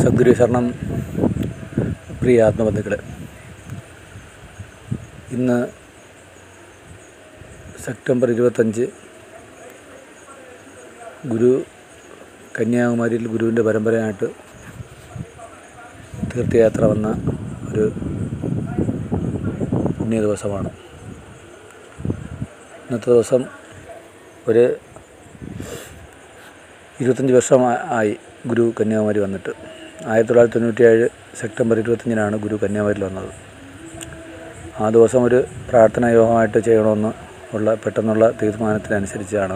സദ്ഗുരു ശരണം പ്രിയ ആത്മബന്ധുക്കളെ ഇന്ന് സെപ്റ്റംബർ ഇരുപത്തഞ്ച് ഗുരു കന്യാകുമാരിയിൽ ഗുരുവിൻ്റെ പരമ്പരയായിട്ട് തീർത്ഥയാത്ര വന്ന ഒരു പുണ്യ ദിവസമാണ് ഇന്നത്തെ ദിവസം ഒരു ഇരുപത്തഞ്ച് വർഷം ആ- ആയി ഗുരു കന്യാകുമാരി വന്നിട്ട് ആയിരത്തി തൊള്ളായിരത്തി തൊണ്ണൂറ്റിയേഴ് സെപ്റ്റംബർ ഇരുപത്തഞ്ചിനാണ് ഗുരു കന്യാകുമാരിയിൽ വന്നത് ആ ദിവസം ഒരു പ്രാർത്ഥനാ യോഗമായിട്ട് ചെയ്യണമെന്ന് ഉള്ള പെട്ടെന്നുള്ള തീരുമാനത്തിനനുസരിച്ചാണ്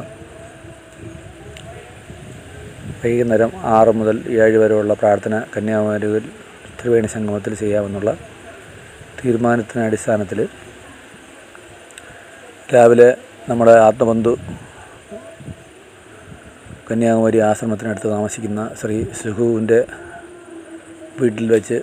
വൈകുന്നേരം ആറ് മുതൽ ഏഴ് വരെയുള്ള പ്രാർത്ഥന കന്യാകുമാരിയിൽ ത്രിവേണി സംഗമത്തിൽ ചെയ്യാമെന്നുള്ള തീരുമാനത്തിന് അടിസ്ഥാനത്തിൽ രാവിലെ നമ്മുടെ ആത്മബന്ധു കന്യാകുമാരി ആശ്രമത്തിനടുത്ത് താമസിക്കുന്ന ശ്രീ സുഹുവിൻ്റെ വീട്ടിൽ വെച്ച്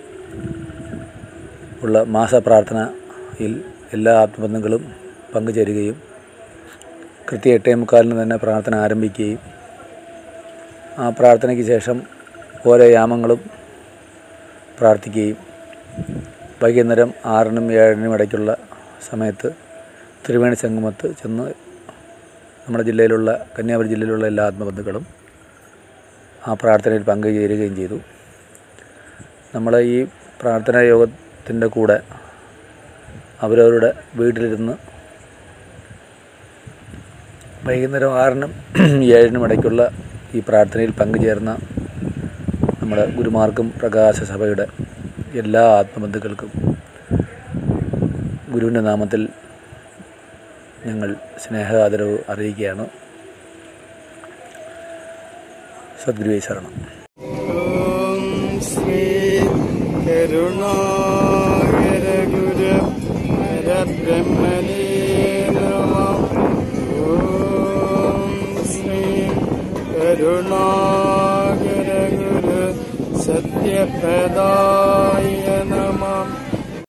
ഉള്ള മാസപ്രാർത്ഥനയിൽ എല്ലാ ആത്മബന്ധങ്ങളും പങ്കുചേരുകയും കൃത്യ എട്ടേ മുക്കാലിന് തന്നെ പ്രാർത്ഥന ആരംഭിക്കുകയും ആ പ്രാർത്ഥനയ്ക്ക് ശേഷം ഓരോ യാമങ്ങളും പ്രാർത്ഥിക്കുകയും വൈകുന്നേരം ആറിനും ഏഴിനും ഇടയ്ക്കുള്ള സമയത്ത് ത്രിവേണി സംഗമത്ത് ചെന്ന് നമ്മുടെ ജില്ലയിലുള്ള കന്യാകുമാരി ജില്ലയിലുള്ള എല്ലാ ആത്മബന്ധുക്കളും ആ പ്രാർത്ഥനയിൽ പങ്കുചേരുകയും ചെയ്തു നമ്മൾ ഈ പ്രാർത്ഥനാ യോഗത്തിൻ്റെ കൂടെ അവരവരുടെ വീട്ടിലിരുന്ന് വൈകുന്നേരം ആറിനും ഏഴിനും ഇടയ്ക്കുള്ള ഈ പ്രാർത്ഥനയിൽ പങ്കുചേർന്ന നമ്മുടെ ഗുരുമാർഗം പ്രകാശ സഭയുടെ എല്ലാ ആത്മബന്ധുക്കൾക്കും ഗുരുവിൻ്റെ നാമത്തിൽ ഞങ്ങൾ സ്നേഹ ആദരവ് അറിയിക്കുകയാണ് സദ്ഗുരുവേ ശരണം ഓം ശ്രീ കരുണാകര ഗുരു പരബ്രഹ്മണേ നമ ഓം ശ്രീ കരുണാകര ഗുരു സത്യപ്രദാ